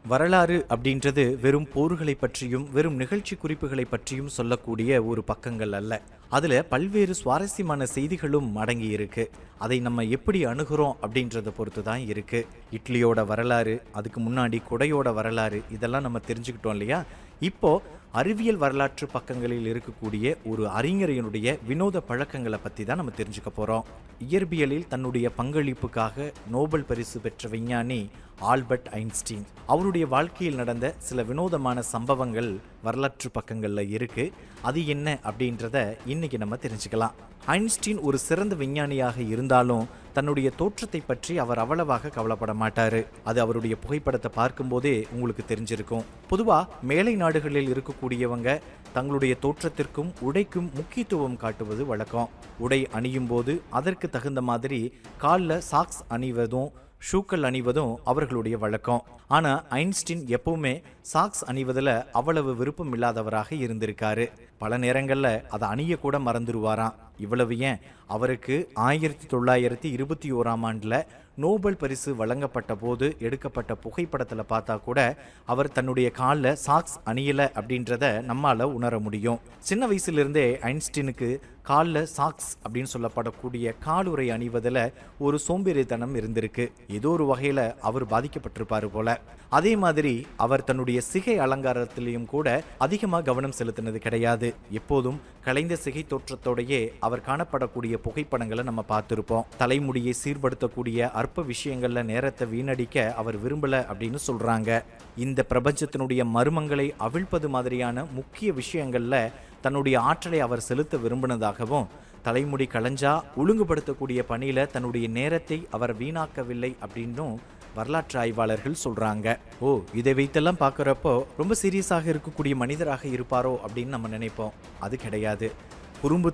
வரலாறு அப்படின்றது வெறும் போர்களை பற்றியும் வெறும் நிகழ்ச்சி குறிப்புகளை பற்றியும் சொல்லக்கூடிய ஒரு பக்கங்கள் அல்ல அதுல பல்வேறு சுவாரஸ்யமான செய்திகளும் அடங்கி இருக்கு அதை நம்ம எப்படி அணுகுறோம் அப்படின்றத பொறுத்து தான் இருக்கு இட்லியோட வரலாறு அதுக்கு முன்னாடி குடையோட வரலாறு இதெல்லாம் நம்ம தெரிஞ்சுக்கிட்டோம் இல்லையா இப்போ அறிவியல் வரலாற்று பக்கங்களில் இருக்கக்கூடிய ஒரு அறிஞரையினுடைய வினோத பழக்கங்களை பற்றி தான் நம்ம தெரிஞ்சுக்க போகிறோம் இயற்பியலில் தன்னுடைய பங்களிப்புக்காக நோபல் பரிசு பெற்ற விஞ்ஞானி ஆல்பர்ட் ஐன்ஸ்டீன் அவருடைய வாழ்க்கையில் நடந்த சில வினோதமான சம்பவங்கள் வரலாற்று பக்கங்களில் இருக்கு அது என்ன அப்படின்றத இன்னைக்கு நம்ம தெரிஞ்சுக்கலாம் ஐன்ஸ்டீன் ஒரு சிறந்த விஞ்ஞானியாக இருந்தாலும் தன்னுடைய தோற்றத்தை பற்றி அவர் அவ்வளவாக கவலைப்பட மாட்டாரு அது அவருடைய புகைப்படத்தை பார்க்கும்போதே உங்களுக்கு தெரிஞ்சிருக்கும் பொதுவா மேலை நாடுகளில் இருக்கக்கூடியவங்க தங்களுடைய தோற்றத்திற்கும் உடைக்கும் முக்கியத்துவம் காட்டுவது வழக்கம் உடை அணியும் போது அதற்கு தகுந்த மாதிரி காலில் சாக்ஸ் அணிவதும் ஷூக்கள் அணிவதும் அவர்களுடைய வழக்கம் ஆனா ஐன்ஸ்டீன் எப்பவுமே சாக்ஸ் அணிவதில் அவ்வளவு விருப்பம் இல்லாதவராக இருந்திருக்காரு பல நேரங்களில் அதை அணிய கூட மறந்துடுவாராம் இவ்வளவு ஏன் அவருக்கு ஆயிரத்தி தொள்ளாயிரத்தி இருபத்தி ஓராம் ஆண்டில் நோபல் பரிசு வழங்கப்பட்ட போது எடுக்கப்பட்ட புகைப்படத்தில் பார்த்தா கூட அவர் தன்னுடைய காலில் சாக்ஸ் அணியலை அப்படின்றத நம்மால உணர முடியும் சின்ன வயசுலேருந்தே ஐன்ஸ்டீனுக்கு காலில் சாக்ஸ் அப்படின்னு சொல்லப்படக்கூடிய காலுறை அணிவதில் ஒரு சோம்பேறித்தனம் இருந்திருக்கு ஏதோ ஒரு வகையில் அவர் பாதிக்கப்பட்டிருப்பாரு போல அதே மாதிரி அவர் தன்னுடைய சிகை அலங்காரத்திலையும் கூட அதிகமாக கவனம் செலுத்தினது கிடையாது எப்போதும் கலைந்த சிகை தோற்றத்தோடையே அவர் காணப்படக்கூடிய புகைப்படங்களை நம்ம பார்த்துருப்போம் தலைமுடியை சீர்படுத்தக்கூடிய அற்ப விஷயங்கள்ல நேரத்தை வீணடிக்க அவர் விரும்பல அப்படின்னு சொல்றாங்க இந்த பிரபஞ்சத்தினுடைய மர்மங்களை அவிழ்ப்பது மாதிரியான முக்கிய விஷயங்கள்ல தன்னுடைய ஆற்றலை அவர் செலுத்த விரும்பினதாகவும் தலைமுடி களைஞ்சா ஒழுங்குபடுத்தக்கூடிய பணியில தன்னுடைய நேரத்தை அவர் வீணாக்கவில்லை அப்படின்னும் வரலாற்று ஆய்வாளர்கள் சொல்றாங்க ஓ இதை வைத்தெல்லாம் பார்க்குறப்போ ரொம்ப சீரியஸாக இருக்கக்கூடிய மனிதராக இருப்பாரோ அப்படின்னு நம்ம நினைப்போம் அது கிடையாது